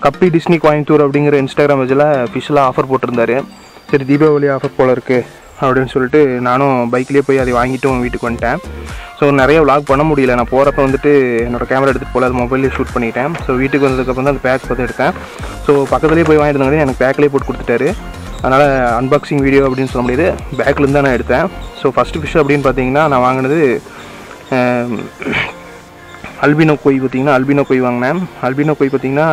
கப்பி டிஸ்னி கோயம்புத்தூர் அப்படிங்கிற இன்ஸ்டாகிராம் பேஜில் ஃபிஷ்ஷெலாம் ஆஃபர் போட்டிருந்தாரு சரி தீபாவளி ஆஃபர் போல் இருக்குது அப்படின்னு சொல்லிட்டு நானும் பைக்லேயே போய் அதை வாங்கிட்டு உன் வீட்டுக்கு வந்துட்டேன் ஸோ நிறைய vlog பண்ண முடியல நான் போகிறப்ப வந்துட்டு என்னோட கேமரா எடுத்துகிட்டு போல அது மொபைல்லே ஷூட் பண்ணிட்டேன் ஸோ வீட்டுக்கு வந்ததுக்கப்புறம் தான் அந்த பேக் பார்த்து எடுத்தேன் ஸோ பக்கத்துலேயே போய் வாங்கிட்டு இருந்தாங்க எனக்கு பேக்லேயே போட்டு கொடுத்துட்டாரு அதனால் அன்பாக்சிங் வீடியோ அப்படின்னு சொல்ல முடியாது பேக்லேருந்து தான் நான் எடுத்தேன் ஸோ ஃபஸ்ட்டு ஃபிஷ் அப்படின்னு பார்த்தீங்கன்னா நான் வாங்கினது அஹ், அல்பினோ கொய் பார்த்தீங்கன்னா அல்பினோ கொய் வாங்கினேன் அல்பினோ கொய் பார்த்தீங்கன்னா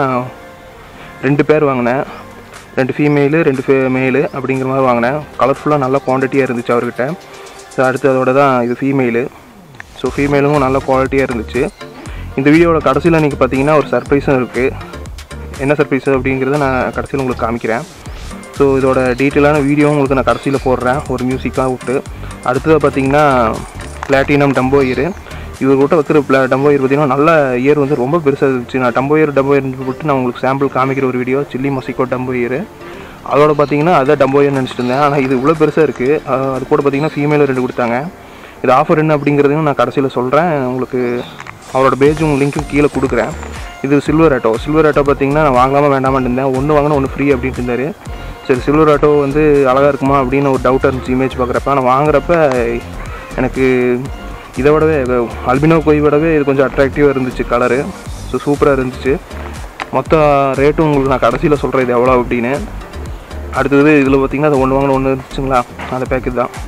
ரெண்டு பேர் வாங்கினேன் ரெண்டு ஃபீமேலு ரெண்டு ஃபே மேலு அப்படிங்கிற மாதிரி வாங்கினேன் கலர்ஃபுல்லாக நல்ல குவான்டிட்டியாக இருந்துச்சு அவர்கிட்ட ஸோ அடுத்து அதோட தான் இது ஃபீமேலு ஸோ ஃபீமேலும் நல்ல குவாலிட்டியாக இருந்துச்சு இந்த வீடியோவோட கடைசியில் இன்றைக்கி பார்த்தீங்கன்னா ஒரு சர்ப்ரைஸும் இருக்குது என்ன சர்ப்ரைஸ் அப்படிங்கிறத நான் கடைசியில் உங்களுக்கு காமிக்கிறேன் ஸோ இதோட டீட்டெயிலான வீடியோ உங்களுக்கு நான் கடைசியில் போடுறேன் ஒரு மியூசிக்காக விட்டு அடுத்தது பார்த்தீங்கன்னா பிளாட்டினம் டம்போ இயர் இவர் கிட்ட வைக்கிற பிளா டம்போ இயர் பார்த்தீங்கன்னா நல்ல இயர் வந்து ரொம்ப பெருசாக இருந்துச்சு நான் டம்போ இயர் டம்போ இயர்னு போட்டு நான் உங்களுக்கு சாம்பிள் காமிக்கிற ஒரு video chilli mosaic dumbo ear அதோட பார்த்தீங்கன்னா அதான் டம்போ இயர் நினச்சிட்டு இருந்தேன் ஆனால் இது இவ்வளோ பெருசாக இருக்குது அது கூட பார்த்தீங்கன்னா ஃபீமேல் ரெண்டு கொடுத்தாங்க இது ஆஃபர் என்ன அப்படிங்கிறதையும் நான் கடைசியில் சொல்கிறேன் உங்களுக்கு அவரோட பேஜும் லிங்க்கும் கீழே கொடுக்குறேன் இது சில்வர் ஆட்டோ சில்வர் ஆட்டோ பார்த்தீங்கன்னா நான் வாங்கலாமா வேண்டாமான்னு இருந்தேன் ஒன்று வாங்கினா ஒன்று ஃப்ரீ அப்படின்ட்டு இருந்தாரு சரி சில்வர் ஆட்டோ வந்து அழகாக இருக்குமா அப்படின்னு ஒரு டவுட்டாக இருந்துச்சு இமேஜ் பார்க்குறப்ப நான் வாங்குறப்ப எனக்கு இதை விடவே அல்பினோ கொய் விடவே இது கொஞ்சம் அட்ராக்டிவாக இருந்துச்சு கலரு ஸோ சூப்பராக இருந்துச்சு மொத்த ரேட்டும் உங்களுக்கு நான் கடைசியில் சொல்கிறேன் இது எவ்வளோ அப்படின்னு அடுத்தது இதில் பார்த்தீங்கன்னா அது ஒன்று வாங்கின ஒன்று இருந்துச்சுங்களா அந்த பேக்கெட் தான்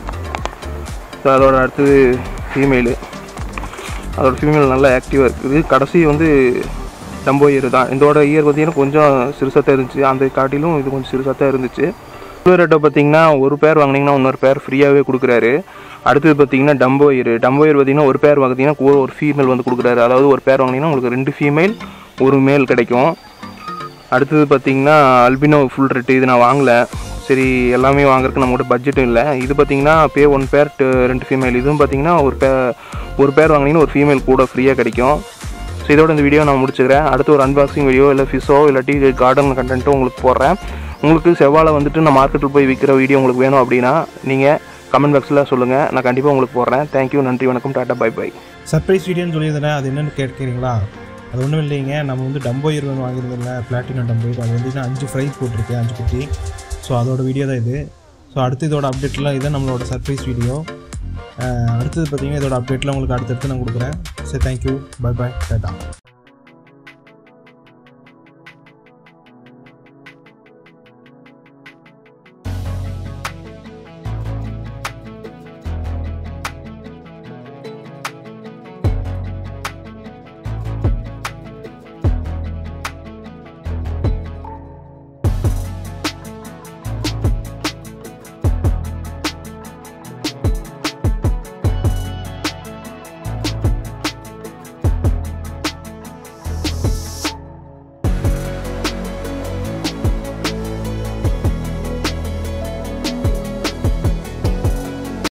ஸோ அதோட அடுத்தது ஃபீமேலு அதோட ஃபீமேல் நல்லா ஆக்டிவாக இருக்குது கடைசி வந்து டம்போ இயர் தான் இதோட இயர் பார்த்தீங்கன்னா கொஞ்சம் சிறுசாக தான் இருந்துச்சு அந்த காட்டிலும் இது கொஞ்சம் சிறுசாக தான் இருந்துச்சு சில்வர் ரேட்டை பார்த்தீங்கன்னா ஒரு பேர் வாங்கினீங்கன்னா இன்னொரு பேர் ஃப்ரீயாகவே கொடுக்குறாரு அடுத்தது பார்த்தீங்கன்னா டம்போ இயர் டம்போ இயர் பார்த்தீங்கன்னா ஒரு பேர் வாங்கினீங்கன்னா ஒரு ஒரு ஃபீமேல் வந்து கொடுக்குறாரு அதாவது ஒரு பேர் வாங்கினீங்கன்னா உங்களுக்கு ரெண்டு ஃபீமேல் ஒரு மேல் கிடைக்கும் அடுத்தது பார்த்தீங்கன்னா அல்பினோ ஃபுல் ரெட்டு இது நான் வாங்கல சரி எல்லாமே வாங்குறதுக்கு நம்மகிட்ட பட்ஜெட்டும் இல்லை இது பார்த்தீங்கன்னா பே ஒன் பேர் ரெண்டு ஃபீமேல் இதுவும் பார்த்தீங்கன்னா ஒரு பே ஒரு பேர் வாங்கினீங்கன்னா ஒரு ஃபீமேல் கூட ஃப்ரீயாக கிடைக்கும் ஸோ இதோட இந்த வீடியோ நான் முடிச்சுக்கிறேன் அடுத்து ஒரு அன்பாக்சிங் வீடியோ இல்லை ஃபிஷோ இல்லாட்டி கார்டன் கண்டென்ட்டோ உங்களுக்கு போடுறேன் உங்களுக்கு செவ்வாழை வந்துட்டு நான் மார்க்கெட்டில் போய் விற்கிற வீடியோ உங்களுக்கு வேணும் அப்படின்னா நீங்கள் கமெண்ட் பாக்ஸில் சொல்லுங்கள் நான் கண்டிப்பாக உங்களுக்கு போடுறேன் தேங்க்யூ நன்றி வணக்கம் டாட்டா பை பை சர்ப்ரைஸ் வீடியோன்னு சொல்லியிருந்தேன் அது என்னென்னு கேட்குறீங்களா அது ஒன்றும் இல்லைங்க நம்ம வந்து டம்போ இருவன் வாங்கியிருந்தோம்ல பிளாட்டினம் டம்போ அது வந்து நான் அஞ்சு ஃப்ரைஸ் போட்டிருக்கேன் அஞ்சு குட்டி ஸோ அதோட வீடியோ தான் இது ஸோ அடுத்து இதோட அப்டேட்லாம் இது நம்மளோட சர்ப்ரைஸ் வீடியோ அடுத்தது பார்த்தீங்கன்னா இதோட அப்டேட்லாம் உங்களுக்கு அடுத்தடுத்து நான் கொடுக்குறேன் சரி தேங்க்யூ பை பாய் டாட்டா